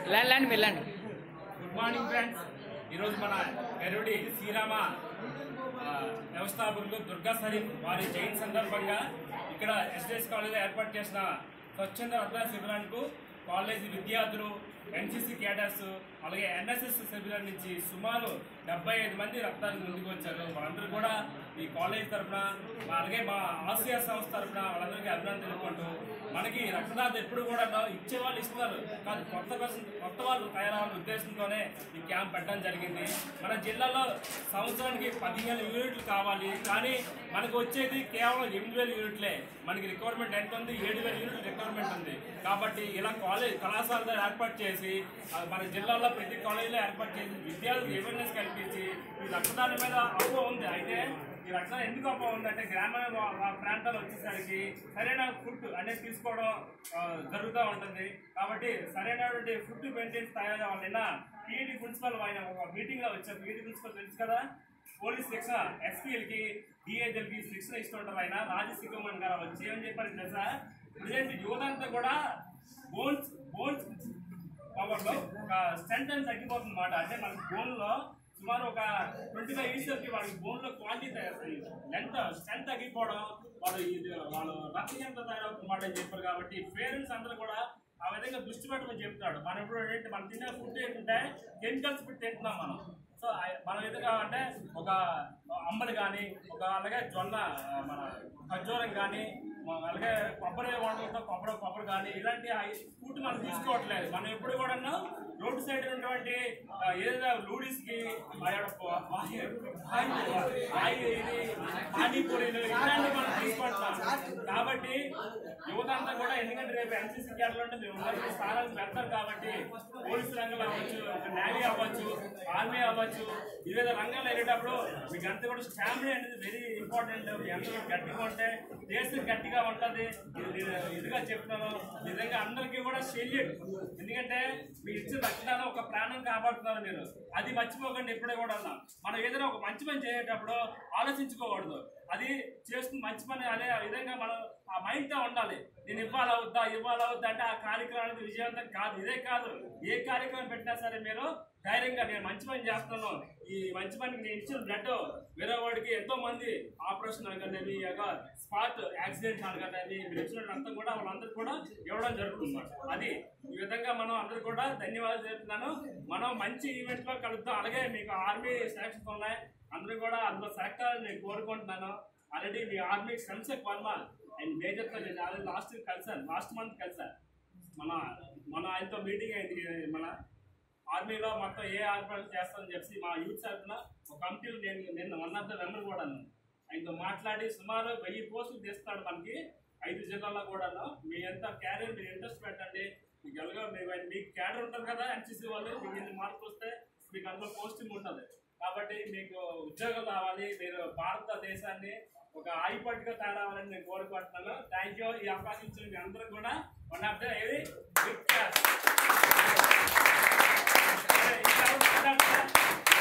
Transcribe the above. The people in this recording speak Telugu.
ల్యాండ్ ల్యాండ్ మీరు ల్యాండ్ గుడ్ మార్నింగ్ ఫ్రెండ్స్ ఈరోజు మన గరుడి శ్రీరామ ఆ, వ్యవస్థాపకులు దుర్గా సరీఫ్ వారి జయంతి సందర్భంగా ఇక్కడ ఎస్డిఎస్ కాలేజీలో ఏర్పాటు చేసిన స్వచ్ఛంద రక్త శిబిరానికి కాలేజీ విద్యార్థులు ఎన్సీసీ క్యాడర్స్ అలాగే ఎన్ఎస్ఎస్ శిబిరం నుంచి సుమారు డెబ్బై ఐదు మంది రక్తానికి ముందుకు వచ్చారు వాళ్ళందరూ కూడా ఈ కాలేజ్ తరఫున అలాగే మా ఆసియా సంస్థ తరఫున వాళ్ళందరికీ అభినందన తెలుపుకుంటూ మనకి రక్తదాత ఎప్పుడు కూడా ఇచ్చే వాళ్ళు ఇస్తున్నారు కాదు కొత్త person- కొత్త వాళ్ళు తయారవ్వాలనే ఉద్దేశంతోనే ఈ క్యాంప్ పెట్టడం జరిగింది మన జిల్లాలో సంవత్సరానికి పదిహేను యూనిట్లు కావాలి కానీ మనకు వచ్చేది కేవలం ఎనిమిది వేల యూనిట్లే మనకి రిక్వైర్మెంట్ ఎంత ఉంది ఏడు వేల యూనిట్లు రిక్వైర్మెంట్ ఉంది కాబట్టి ఇలా కాలేజ్ కళాశాలలో ఏర్పాటు చేసి ఆ, మన జిల్లాలో ప్రతి కాలేజీలో ఏర్పాటు చేసి విద్యార్థులకు అవేర్నెస్ కల్పించి ఈ రక్తదానం మీద అపోహ ఉంది అయితే ఈ రక్తం ఎందుకు అపోహ ఉందంటే గ్రామీణ వా- వా- ప్రాంతాలు వచ్చేసరికి సరైన ఫుడ్ అనేది తీసుకోవడం ఆ, జరుగుతూ ఉంటుంది కాబట్టి సరైనటువంటి ఫుడ్ మెయింటైన్స్ తయారు వాళ్ళ పీఈడి ప్రిన్సిపల్ ఆయన ఒక మీటింగ్ లో వచ్చారు పీఈడి ప్రిన్సిపల్ తెలుసు కదా పోలీస్ శిక్షణ ఎస్పీఎల్కి డిఏజల్కి శిక్షణ ఇస్తుంటారు ఆయన రాజశేఖరమన్ గారు వచ్చి ఏమని చెప్పారు తెలుసా ప్రజెంట్ యువత అంతా కూడా బోన్స్ బోన్స్ పవర్లో ఒక స్ట్రెంత్ అని తగ్గిపోతుంది అనమాట అంటే మన బోన్లో సుమారు ఒక ట్వంటీ ఫైవ్ ఇయర్స్కి వాళ్ళకి బోన్లో క్వాలిటీ లెంత్ స్ట్రెంత్ తగ్గిపోవడం వాళ్ళు ఇది వాళ్ళు రక్తం ఎంత తయారవుతుందన్నమాట అని చెప్పారు కాబట్టి పేరెంట్స్ అందరూ కూడా ఆ విధంగా దృష్టి పెట్టమని చెప్తాడు మనం ఇప్పుడు ఏంటి మనం తినే ఫుడ్ ఏంటంటే కెమికల్స్ పెట్టి తింటున్నాం మనం సో ఆ- మనం ఎదుగా అంటే ఒక అంబలి కానీ ఒక అలాగే జొన్న ఆ, మన ఖర్జూరం కానీ మ- అలాగే కొబ్బరి వాటర్తో కొబ్బరి కొబ్బరి కానీ ఇలాంటి ఫుడ్ మనం తీసుకోవట్లేదు మనం ఎప్పుడు కూడా రోడ్డు సైడ్ ఉన్నటువంటి ఆ, ఏదైనా లూడీస్కి పానీపూరీలు ఇలాంటివి మనం తీసుకుంటున్నాం కాబట్టి యువత అంతా కూడా ఎందుకంటే రేపు ఎన్సీసీ క్యాడర్లు అంటే మేము ఉన్నటువంటి స్థానాలకు పెడతారు కాబట్టి పోలీసు రంగంలో అవ్వచ్చు నేవీ అవ్వచ్చు ఆర్మీ అవ్వచ్చు వివిధ రంగాల్లో వెళ్ళేటప్పుడు మీకు అంతా కూడా స్టామినా అనేది వెరీ ఇంపార్టెంట్ అందరూ గట్టిగా ఉంటే దేశం గట్టిగా ఉంటుంది ఇది నేను ఇదిగా చెప్తున్నాను నిజంగా అందరికీ కూడా సెల్యూట్ ఎందుకంటే మీరు ఇచ్చిన రక్తదానం ఒక ప్రాణం కాపాడుతున్నారు మీరు అది మర్చిపోకండి ఎప్పుడే కూడా మనం ఏదైనా ఒక మంచి పని చేసేటప్పుడు ఆలోచించుకోకూడదు అది చేస్తున్న మంచి పని అనే విధంగా మనం ఆ మైండ్తో ఉండాలి నేను ఇవ్వాలవుద్దా ఇవ్వాలవుద్దా అంటే ఆ కార్యక్రమం అనేది విజయవంతం కాదు ఇదే కాదు ఏ కార్యక్రమం పెట్టినా సరే మీరు ధైర్యంగా నేను మంచి పని చేస్తున్నాను ఈ మంచి పనికి నేను ఇచ్చిన బ్లడ్ వేరే వాడికి ఎంతో మంది ఆపరేషన్ అనగానేవి స్పాట్ యాక్సిడెంట్ అనగానేవి మీరు ఇచ్చిన అంతా కూడా వాళ్ళందరూ కూడా ఇవ్వడం జరుగుతుంది అది ఈ విధంగా మనం అందరూ కూడా ధన్యవాదాలు చెప్తున్నాను మనం మంచి ఈవెంట్ లో కలుద్దాం అలాగే మీకు ఆర్మీ సెలక్షన్స్ ఉన్నాయి అందరూ కూడా అందులో సెలెక్ట్ అవ్వాలని నేను కోరుకుంటున్నాను ఆల్రెడీ మీ ఆర్మీ సన్సెక్ వర్మ అండ్ మేజర్తో నేను ఆల్రెడీ లాస్ట్ కలిసాను లాస్ట్ మంత్ కలిసాను మన మన ఆయనతో మీటింగ్ అయింది మన ఆర్మీలో మొత్తం ఏ ఆర్పాటు చేస్తామని చెప్పి మా యూత్ తరఫున ఒక కమిటీలో నేను నిన్న వన్ ఆఫ్ ద మెంబర్ కూడా ఆయనతో మాట్లాడి సుమారు వెయ్యి పోస్టులు తీస్తాడు మనకి ఐదు జిల్లాల్లో కూడాను మీ ఎంత క్యారియర్ మీరు ఇంట్రెస్ట్ పెట్టండి మీకు ఎలాగో మీ మీకు క్యాడర్ ఉంటుంది కదా ఎన్సీసీ వాళ్ళు మీకు ఎన్ని మార్కులు వస్తే మీకు అందులో పోస్టింగ్ ఉంటుంది కాబట్టి మీకు ఉద్యోగం రావాలి మీరు భారతదేశాన్ని ఒక ఆయిపట్టుగా తయారవ్వాలని నేను కోరుకుంటున్నాను థ్యాంక్ యూ ఈ అవకాశం ఇచ్చిన మీ అందరూ కూడా వన్ ఆఫ్ ద ఏది బిగ్ క్లాస్ ఇంకా